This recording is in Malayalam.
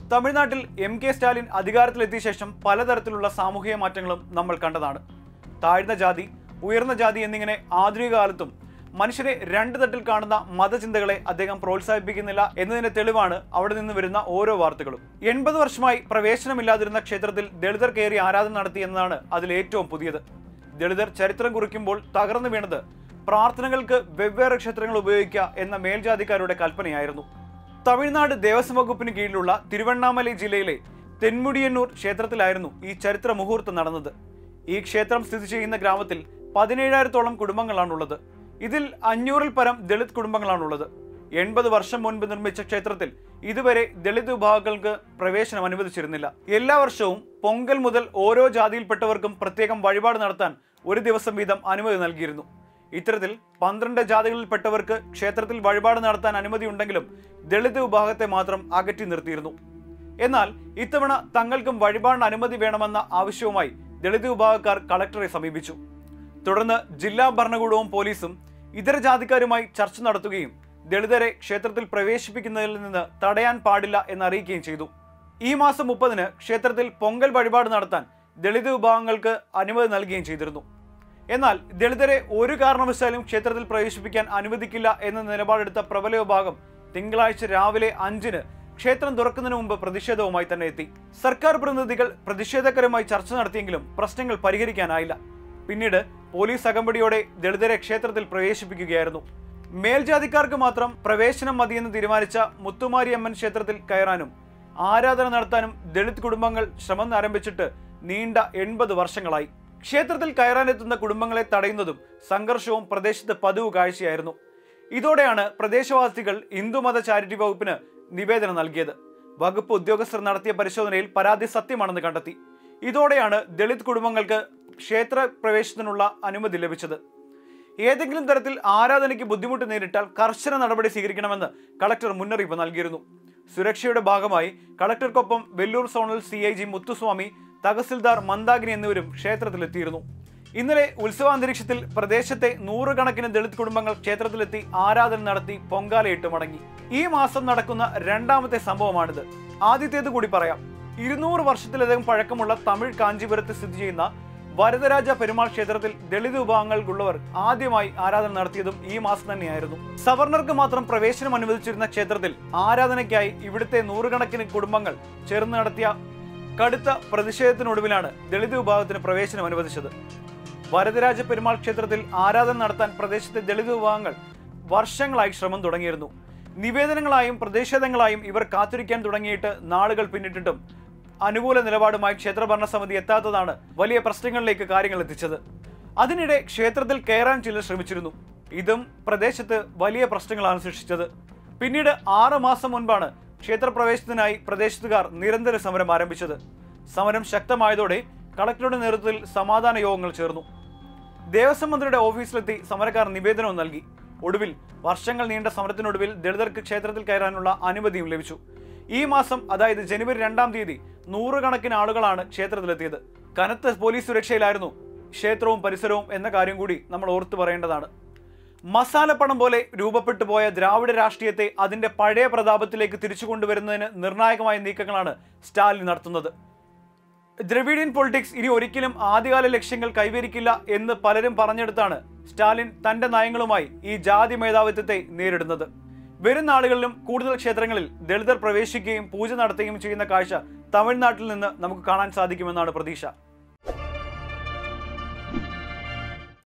തമിഴ്നാട്ടിൽ എം കെ സ്റ്റാലിൻ അധികാരത്തിലെത്തിയ ശേഷം പലതരത്തിലുള്ള സാമൂഹിക മാറ്റങ്ങളും നമ്മൾ കണ്ടതാണ് താഴ്ന്ന ജാതി ഉയർന്ന ജാതി എന്നിങ്ങനെ ആധുനിക കാലത്തും മനുഷ്യരെ രണ്ട് തട്ടിൽ കാണുന്ന മതചിന്തകളെ അദ്ദേഹം പ്രോത്സാഹിപ്പിക്കുന്നില്ല എന്നതിന്റെ തെളിവാണ് അവിടെ നിന്ന് വരുന്ന ഓരോ വാർത്തകളും എൺപത് വർഷമായി പ്രവേശനമില്ലാതിരുന്ന ക്ഷേത്രത്തിൽ ദളിതർ കയറി ആരാധന നടത്തി എന്നതാണ് അതിൽ ഏറ്റവും പുതിയത് ദളിതർ ചരിത്രം കുറിക്കുമ്പോൾ തകർന്നു വീണത് പ്രാർത്ഥനകൾക്ക് വെവ്വേറെ ക്ഷേത്രങ്ങൾ ഉപയോഗിക്കുക എന്ന മേൽജാതിക്കാരുടെ കൽപ്പനയായിരുന്നു തമിഴ്നാട് ദേവസ്വം വകുപ്പിന് കീഴിലുള്ള തിരുവണ്ണാമലൈ ജില്ലയിലെ തെന്മുടിയന്നൂർ ക്ഷേത്രത്തിലായിരുന്നു ഈ ചരിത്ര മുഹൂർത്തം നടന്നത് ഈ ക്ഷേത്രം സ്ഥിതി ചെയ്യുന്ന ഗ്രാമത്തിൽ പതിനേഴായിരത്തോളം കുടുംബങ്ങളാണുള്ളത് ഇതിൽ അഞ്ഞൂറിൽ പരം ദളിത് കുടുംബങ്ങളാണുള്ളത് എൺപത് വർഷം മുൻപ് നിർമ്മിച്ച ക്ഷേത്രത്തിൽ ഇതുവരെ ദളിത് വിഭാഗങ്ങൾക്ക് പ്രവേശനം അനുവദിച്ചിരുന്നില്ല എല്ലാ വർഷവും പൊങ്കൽ മുതൽ ഓരോ ജാതിയിൽപ്പെട്ടവർക്കും പ്രത്യേകം വഴിപാട് നടത്താൻ ഒരു ദിവസം വീതം അനുമതി നൽകിയിരുന്നു ഇത്തരത്തിൽ പന്ത്രണ്ട് ജാതികളിൽപ്പെട്ടവർക്ക് ക്ഷേത്രത്തിൽ വഴിപാട് നടത്താൻ അനുമതി ഉണ്ടെങ്കിലും ദളിത് വിഭാഗത്തെ മാത്രം അകറ്റി നിർത്തിയിരുന്നു എന്നാൽ ഇത്തവണ തങ്ങൾക്കും വഴിപാടിന് അനുമതി വേണമെന്ന ആവശ്യവുമായി ദളിത് വിഭാഗക്കാർ കളക്ടറെ സമീപിച്ചു തുടർന്ന് ജില്ലാ ഭരണകൂടവും പോലീസും ഇതര ജാതിക്കാരുമായി ചർച്ച നടത്തുകയും ദളിതരെ ക്ഷേത്രത്തിൽ പ്രവേശിപ്പിക്കുന്നതിൽ നിന്ന് തടയാൻ പാടില്ല എന്ന് അറിയിക്കുകയും ചെയ്തു ഈ മാസം മുപ്പതിന് ക്ഷേത്രത്തിൽ പൊങ്കൽ വഴിപാട് നടത്താൻ ദളിത് വിഭാഗങ്ങൾക്ക് അനുമതി നൽകുകയും ചെയ്തിരുന്നു എന്നാൽ ദളിതരെ ഒരു കാരണവശാലും ക്ഷേത്രത്തിൽ പ്രവേശിപ്പിക്കാൻ അനുവദിക്കില്ല എന്ന നിലപാടെടുത്ത പ്രബല വിഭാഗം തിങ്കളാഴ്ച രാവിലെ അഞ്ചിന് ക്ഷേത്രം തുറക്കുന്നതിന് മുമ്പ് പ്രതിഷേധവുമായി തന്നെ എത്തി സർക്കാർ പ്രതിനിധികൾ പ്രതിഷേധക്കാരുമായി ചർച്ച നടത്തിയെങ്കിലും പ്രശ്നങ്ങൾ പരിഹരിക്കാനായില്ല പിന്നീട് പോലീസ് അകമ്പടിയോടെ ദളിതരെ ക്ഷേത്രത്തിൽ പ്രവേശിപ്പിക്കുകയായിരുന്നു മേൽജാതിക്കാർക്ക് മാത്രം പ്രവേശനം മതിയെന്ന് തീരുമാനിച്ച മുത്തുമാരിയമ്മൻ ക്ഷേത്രത്തിൽ കയറാനും ആരാധന നടത്താനും ദളിത് കുടുംബങ്ങൾ ശ്രമം ആരംഭിച്ചിട്ട് നീണ്ട എൺപത് വർഷങ്ങളായി ക്ഷേത്രത്തിൽ കയറാനെത്തുന്ന കുടുംബങ്ങളെ തടയുന്നതും സംഘർഷവും പ്രദേശത്ത് പതിവ് കാഴ്ചയായിരുന്നു ഇതോടെയാണ് പ്രദേശവാസികൾ ഹിന്ദുമത ചാരിറ്റി വകുപ്പിന് നിവേദനം നൽകിയത് വകുപ്പ് ഉദ്യോഗസ്ഥർ നടത്തിയ പരിശോധനയിൽ പരാതി സത്യമാണെന്ന് കണ്ടെത്തി ഇതോടെയാണ് ദളിത് കുടുംബങ്ങൾക്ക് ക്ഷേത്ര പ്രവേശനത്തിനുള്ള അനുമതി ലഭിച്ചത് ഏതെങ്കിലും തരത്തിൽ ആരാധനയ്ക്ക് ബുദ്ധിമുട്ട് നേരിട്ടാൽ കർശന നടപടി സ്വീകരിക്കണമെന്ന് കളക്ടർ മുന്നറിയിപ്പ് നൽകിയിരുന്നു സുരക്ഷയുടെ ഭാഗമായി കളക്ടർക്കൊപ്പം Vellore zonal C I G Muthuswamy തഹസിൽദാർ മന്ദാകിനി എന്നിവരും ക്ഷേത്രത്തിലെത്തിയിരുന്നു ഇന്നലെ ഉത്സവാന്തരീക്ഷത്തിൽ പ്രദേശത്തെ നൂറുകണക്കിന് ദളിത് കുടുംബങ്ങൾ ക്ഷേത്രത്തിലെത്തി ആരാധന നടത്തി പൊങ്കാലയിട്ട് മടങ്ങി ഈ മാസം നടക്കുന്ന രണ്ടാമത്തെ സംഭവമാണിത് ആദ്യത്തേത് കൂടി പറയാം ഇരുന്നൂറ് വർഷത്തിലധികം പഴക്കമുള്ള തമിഴ് കാഞ്ചീപുരത്ത് സ്ഥിതി ചെയ്യുന്ന വരദരാജ പെരുമാൾ ക്ഷേത്രത്തിൽ ദളിത് വിഭാഗങ്ങൾക്കുള്ളവർ ആദ്യമായി ആരാധന നടത്തിയതും ഈ മാസം തന്നെയായിരുന്നു സവർണർക്ക് മാത്രം പ്രവേശനം അനുവദിച്ചിരുന്ന ക്ഷേത്രത്തിൽ ആരാധനയ്ക്കായി ഇവിടുത്തെ നൂറുകണക്കിന് കുടുംബങ്ങൾ ചേർന്ന് നടത്തിയ കടുത്ത പ്രതിഷേധത്തിനൊടുവിലാണ് ദളിത് വിഭാഗത്തിന് പ്രവേശനം അനുവദിച്ചത് വരദരാജ പെരുമാൾ ക്ഷേത്രത്തിൽ ആരാധന നടത്താൻ പ്രദേശത്തെ ദളിത് വിഭാഗങ്ങൾ വർഷങ്ങളായി ശ്രമം തുടങ്ങിയിരുന്നു നിവേദനങ്ങളായും പ്രതിഷേധങ്ങളായും ഇവർ കാത്തിരിക്കാൻ തുടങ്ങിയിട്ട് നാളുകൾ പിന്നിട്ടിട്ടും അനുകൂല നിലപാടുമായി ക്ഷേത്ര ഭരണസമിതി എത്താത്തതാണ് വലിയ പ്രശ്നങ്ങളിലേക്ക് കാര്യങ്ങൾ എത്തിച്ചത് അതിനിടെ ക്ഷേത്രത്തിൽ കയറാൻ ചിലർ ശ്രമിച്ചിരുന്നു ഇതും പ്രദേശത്ത് വലിയ പ്രശ്നങ്ങളാണ് സൃഷ്ടിച്ചത് പിന്നീട് ആറ് മാസം മുൻപാണ് ക്ഷേത്രപ്രവേശനത്തിനായി പ്രദേശത്തുകാർ നിരന്തര സമരം ആരംഭിച്ചത് സമരം ശക്തമായതോടെ കളക്ടറുടെ നേതൃത്വത്തിൽ സമാധാന യോഗങ്ങൾ ചേർന്നു ദേവസ്വം മന്ത്രിയുടെ ഓഫീസിലെത്തി സമരക്കാർ നിവേദനവും നൽകി ഒടുവിൽ വർഷങ്ങൾ നീണ്ട സമരത്തിനൊടുവിൽ ദളിതർക്ക് ക്ഷേത്രത്തിൽ കയറാനുള്ള അനുമതിയും ലഭിച്ചു ഈ മാസം അതായത് ജനുവരി രണ്ടാം തീയതി നൂറുകണക്കിന് ആളുകളാണ് ക്ഷേത്രത്തിലെത്തിയത് കനത്ത പോലീസ് സുരക്ഷയിലായിരുന്നു ക്ഷേത്രവും പരിസരവും എന്ന കാര്യം കൂടി നമ്മൾ ഓർത്തു പറയേണ്ടതാണ് മസാലപ്പണം പോലെ രൂപപ്പെട്ടു പോയ ദ്രാവിഡ രാഷ്ട്രീയത്തെ അതിന്റെ പഴയ പ്രതാപത്തിലേക്ക് തിരിച്ചു കൊണ്ടുവരുന്നതിന് നിർണായകമായ നീക്കങ്ങളാണ് സ്റ്റാലിൻ നടത്തുന്നത് ദ്രവിഡിയൻ പൊളിറ്റിക്സ് ഇനി ഒരിക്കലും ആദ്യകാല ലക്ഷ്യങ്ങൾ കൈവരിക്കില്ല എന്ന് പലരും പറഞ്ഞെടുത്താണ് സ്റ്റാലിൻ തന്റെ നയങ്ങളുമായി ഈ ജാതി മേധാവിത്വത്തെ നേരിടുന്നത് വരും നാളുകളിലും കൂടുതൽ ക്ഷേത്രങ്ങളിൽ ദളിതർ പ്രവേശിക്കുകയും പൂജ നടത്തുകയും ചെയ്യുന്ന കാഴ്ച തമിഴ്നാട്ടിൽ നിന്ന് നമുക്ക് കാണാൻ സാധിക്കുമെന്നാണ് പ്രതീക്ഷ